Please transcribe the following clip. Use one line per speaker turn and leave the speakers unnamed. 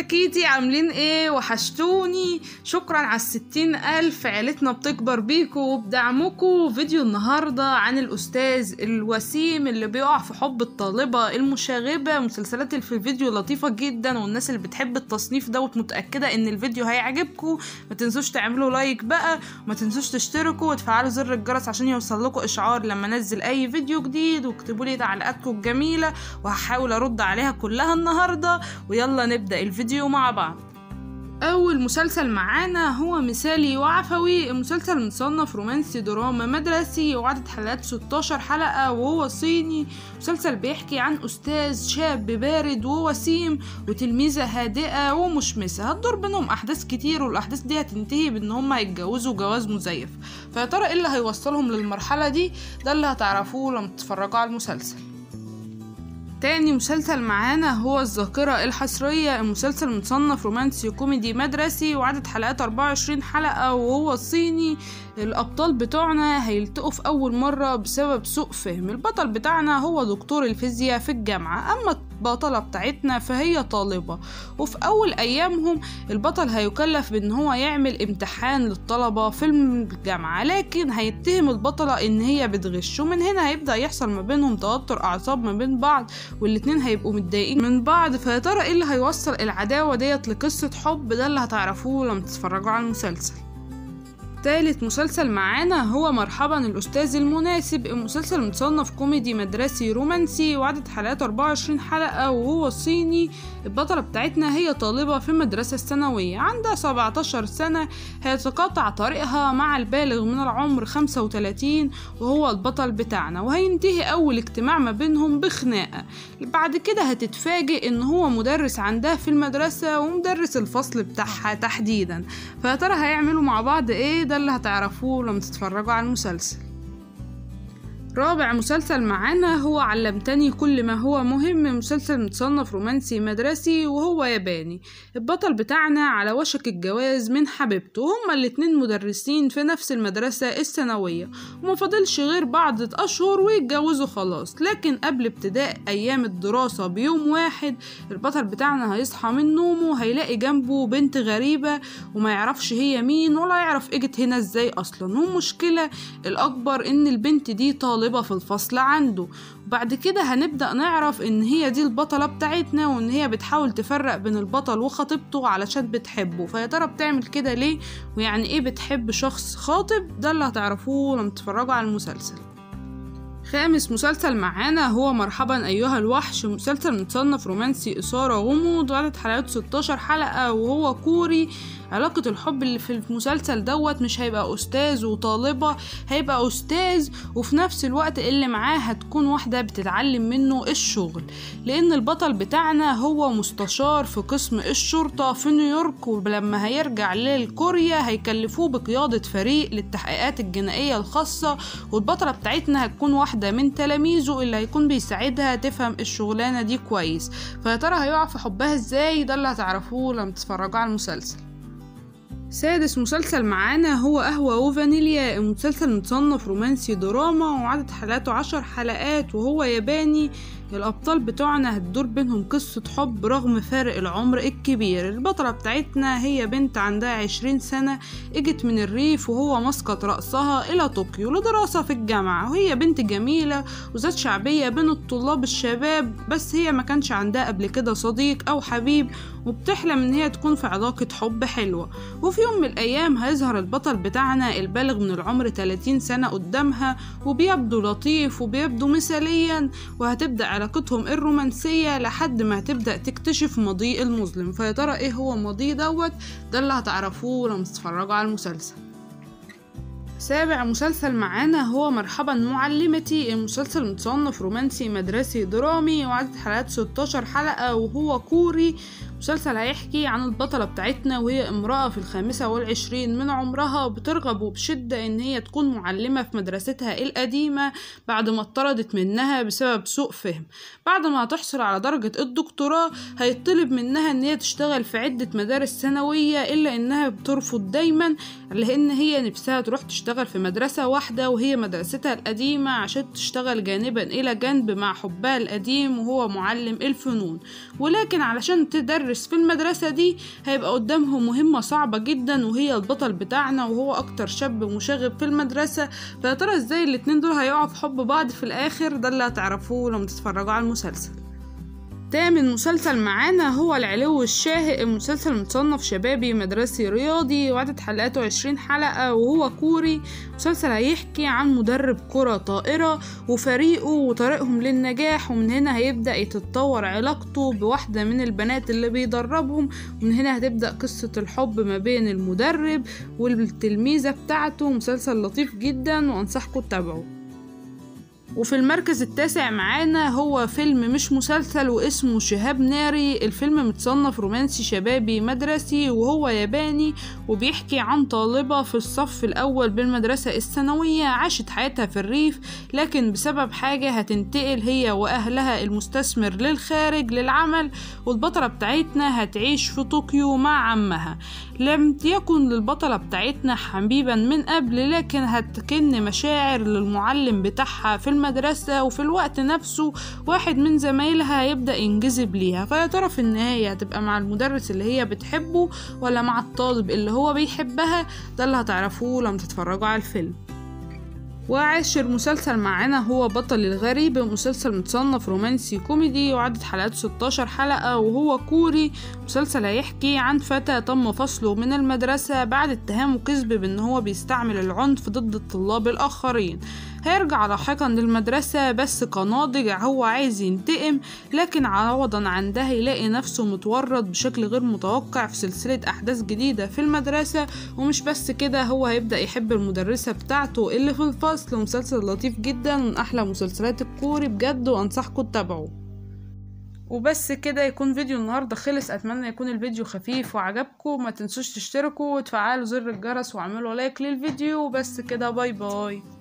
كيتي عاملين ايه وحشتوني شكرا على الستين الف عيلتنا بتكبر بيكو وبدعمكو فيديو النهاردة عن الاستاذ الوسيم اللي بيقع في حب الطالبة المشاغبة مسلسلات اللي في الفيديو لطيفة جدا والناس اللي بتحب التصنيف دوت متأكدة ان الفيديو هيعجبكو ما تنسوش تعملوا لايك بقى وما تنسوش تشتركوا وتفعلوا زر الجرس عشان يوصل لكم اشعار لما انزل اي فيديو جديد واكتبوا لي تعليقاتكم الجميلة وهحاول ارد عليها كلها النهاردة ويلا نبدأ الفيديو مع بعض أول مسلسل معانا هو مثالي وعفوي المسلسل مصنف رومانسي دراما مدرسي وعدد حلقات 16 حلقة وهو صيني مسلسل بيحكي عن أستاذ شاب بارد ووسيم وتلميذة هادئة ومشمسة هتدور بينهم أحداث كتير والأحداث دي هتنتهي بإن هما يتجوزوا جواز مزيف فيا ترى إيه اللي هيوصلهم للمرحلة دي ده اللي هتعرفوه لما تتفرجوا على المسلسل تاني مسلسل معانا هو الذاكرة الحصرية المسلسل متصنف رومانسي كوميدي مدرسي وعدد حلقات 24 حلقة وهو صيني الأبطال بتوعنا هيلتقوا في أول مرة بسبب سوء فهم البطل بتاعنا هو دكتور الفيزياء في الجامعة أما البطلة بتاعتنا فهي طالبة وفي أول أيامهم البطل هيكلف بأن هو يعمل امتحان للطلبة في الجامعة لكن هيتهم البطلة إن هي بتغش ومن هنا هيبدأ يحصل ما بينهم توتر أعصاب ما بين بعض والاتنين هيبقوا متضايقين من بعض فيا ترى إيه اللي هيوصل العداوة ديت لقصة حب ده اللي هتعرفوه لما تتفرجوا على المسلسل تالت مسلسل معانا هو مرحبا الأستاذ المناسب المسلسل متصنف كوميدي مدرسي رومانسي وعدد حلقات 24 حلقة وهو صيني البطلة بتاعتنا هي طالبة في المدرسة الثانوية عندها 17 سنة هيتقاطع طريقها مع البالغ من العمر 35 وهو البطل بتاعنا وهينتهي أول اجتماع ما بينهم بخناقة بعد كده هتتفاجئ إن هو مدرس عندها في المدرسة ومدرس الفصل بتاعها تحديدا فيا ترى هيعملوا مع بعض ايه ده اللي هتعرفوه لما تتفرجوا على المسلسل رابع مسلسل معانا هو علمتني كل ما هو مهم مسلسل متصنف رومانسي مدرسي وهو ياباني البطل بتاعنا على وشك الجواز من حبيبته هما الاتنين مدرسين في نفس المدرسة الثانوية وما فاضلش غير بعض أشهر ويتجوزوا خلاص لكن قبل ابتداء أيام الدراسة بيوم واحد البطل بتاعنا هيصحى من نومه هيلاقي جنبه بنت غريبة وما يعرفش هي مين ولا يعرف اجت هنا ازاي أصلا والمشكلة الأكبر إن البنت دي طالبة طالبة في الفصل عنده وبعد كده هنبدأ نعرف إن هي دي البطلة بتاعتنا وإن هي بتحاول تفرق بين البطل وخطيبته علشان بتحبه فيا ترى بتعمل كده ليه ويعني إيه بتحب شخص خاطب ده اللي هتعرفوه لما تتفرجوا على المسلسل خامس مسلسل معانا هو مرحبا أيها الوحش مسلسل متصنف رومانسي إثارة غموض وعدد حلقات 16 حلقة وهو كوري علاقة الحب اللي في المسلسل دوت مش هيبقى أستاذ وطالبة هيبقى أستاذ وفي نفس الوقت اللي معاه هتكون واحدة بتتعلم منه الشغل لأن البطل بتاعنا هو مستشار في قسم الشرطة في نيويورك ولما هيرجع لكوريا هيكلفوه بقيادة فريق للتحقيقات الجنائية الخاصة والبطلة بتاعتنا هتكون واحدة من تلاميذه اللي هيكون بيساعدها تفهم الشغلانة دي كويس فيا ترى هيقع في حبها ازاي ده اللي هتعرفوه لما تتفرجوا على المسلسل سادس مسلسل معانا هو قهوة وفانيليا المسلسل متصنف رومانسي دراما وعدد حلقاته عشر حلقات وهو ياباني الأبطال بتوعنا هتدور بينهم قصة حب رغم فارق العمر الكبير البطلة بتاعتنا هي بنت عندها عشرين سنة اجت من الريف وهو مسقط رأسها إلى طوكيو لدراسة في الجامعة وهي بنت جميلة وذات شعبية بين الطلاب الشباب بس هي ما كانش عندها قبل كده صديق أو حبيب وبتحلم إن هي تكون في علاقة حب حلوة وفي يوم من الأيام هيظهر البطل بتاعنا البالغ من العمر 30 سنة قدامها وبيبدو لطيف وبيبدو مثاليا وهتبدأ علاقتهم الرومانسية لحد ما هتبدأ تكتشف ماضيه المظلم فيا ترى ايه هو ماضيه دوت ده اللي هتعرفوه لما تتفرجوا على المسلسل سابع مسلسل معانا هو مرحبا معلمتي المسلسل متصنف رومانسي مدرسي درامي وعدد حلقات 16 حلقة وهو كوري مسلسل هيحكي عن البطلة بتاعتنا وهي امرأة في الخامسة والعشرين من عمرها بترغب بشدة إن هي تكون معلمة في مدرستها القديمة بعد ما اتطردت منها بسبب سوء فهم بعد ما هتحصل على درجة الدكتوراه هيطلب منها إن هي تشتغل في عدة مدارس ثانوية إلا إنها بترفض دايما لأن هي نفسها تروح تشتغل في مدرسة واحدة وهي مدرستها القديمة عشان تشتغل جانبا إلى جنب مع حبها القديم وهو معلم الفنون ولكن علشان تدرس مدرس في المدرسة دي هيبقى قدامهم مهمة صعبة جدا وهي البطل بتاعنا وهو أكتر شاب مشاغب في المدرسة فيا ترى ازاي الاتنين دول هيقعوا في حب بعض في الآخر ده اللي هتعرفوه لما تتفرجوا على المسلسل تامن مسلسل معانا هو العلو الشاهق المسلسل متصنف شبابي مدرسي رياضي وعدد حلقاته عشرين حلقة وهو كوري مسلسل هيحكي عن مدرب كرة طائرة وفريقه وطريقهم للنجاح ومن هنا هيبدأ يتطور علاقته بواحدة من البنات اللي بيدربهم ومن هنا هتبدأ قصة الحب ما بين المدرب والتلميذة بتاعته مسلسل لطيف جدا وأنصحكم تتابعوه وفي المركز التاسع معانا هو فيلم مش مسلسل واسمه شهاب ناري الفيلم متصنف رومانسي شبابي مدرسي وهو ياباني وبيحكي عن طالبة في الصف الأول بالمدرسة الثانوية عاشت حياتها في الريف لكن بسبب حاجة هتنتقل هي وأهلها المستثمر للخارج للعمل والبطلة بتاعتنا هتعيش في طوكيو مع عمها لم يكن للبطلة بتاعتنا حبيبا من قبل لكن هتكن مشاعر للمعلم بتاعها في المدرسة وفي الوقت نفسه واحد من زمايلها هيبدأ ينجذب ليها فيا ترى في النهاية هتبقى مع المدرس اللي هي بتحبه ولا مع الطالب اللي هو بيحبها ده اللي هتعرفوه لما تتفرجوا على الفيلم وعاشر مسلسل معانا هو بطل الغريب مسلسل متصنف رومانسي كوميدي وعدد حلقاته 16 حلقة وهو كوري مسلسل هيحكي عن فتى تم فصله من المدرسة بعد اتهامه كذب بان هو بيستعمل العنف ضد الطلاب الآخرين هيرجع لاحقا للمدرسة بس كناضج هو عايز ينتقم لكن عوضا عن ده هيلاقي نفسه متورط بشكل غير متوقع في سلسلة أحداث جديدة في المدرسة ومش بس كده هو هيبدأ يحب المدرسة بتاعته اللي في الفصل مسلسل لطيف جدا من أحلى مسلسلات الكوري بجد وأنصحكم تتابعوه وبس كده يكون فيديو النهارده خلص اتمنى يكون الفيديو خفيف وعجبكم ما تنسوش تشتركوا وتفعلوا زر الجرس واعملوا لايك للفيديو وبس كده باي باي